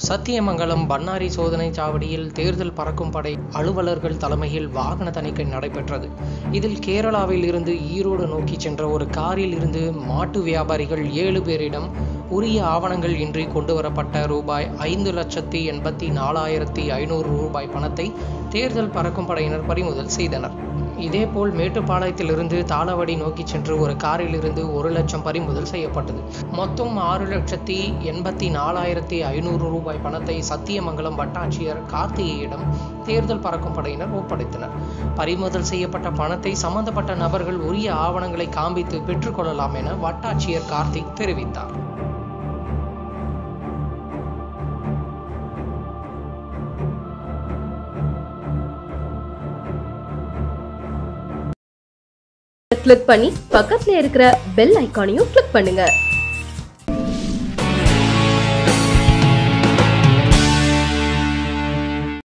சத்தியமங்கலம் பன்னாரி சோதனை சாவடியில் தேர்தல் பறக்கும் படை அலுவலர்கள் தலைமையில் வாகன தணிக்கை நடைபெற்றது இதில் கேரளாவில் இருந்து ஈரோடு நோக்கி சென்ற ஒரு காரில் இருந்து மாட்டு வியாபாரிகள் ஏழு பேரிடம் உரிய ஆவணங்கள் இன்றி கொண்டு வரப்பட்ட ரூபாய் ஐந்து லட்சத்தி எண்பத்தி நாலாயிரத்தி ஐநூறு ரூபாய் பணத்தை தேர்தல் பறக்கும் படையினர் பறிமுதல் செய்தனர் இதேபோல் மேட்டுப்பாளையத்திலிருந்து தாளவாடி நோக்கி சென்று ஒரு காரில் இருந்து ஒரு லட்சம் பறிமுதல் செய்யப்பட்டது மொத்தம் ஆறு லட்சத்தி எண்பத்தி நாலாயிரத்தி ஐநூறு ரூபாய் பணத்தை சத்தியமங்கலம் வட்டாட்சியர் கார்த்திகேயிடம் தேர்தல் பறக்கும் படையினர் ஒப்படைத்தனர் பறிமுதல் செய்யப்பட்ட பணத்தை சம்பந்தப்பட்ட நபர்கள் உரிய ஆவணங்களை காண்பித்து பெற்றுக்கொள்ளலாம் என வட்டாட்சியர் கார்த்திக் தெரிவித்தார் கிளிக் பண்ணி பக்கத்துல இருக்கிற பெல் ஐகானையும் கிளிக் பண்ணுங்க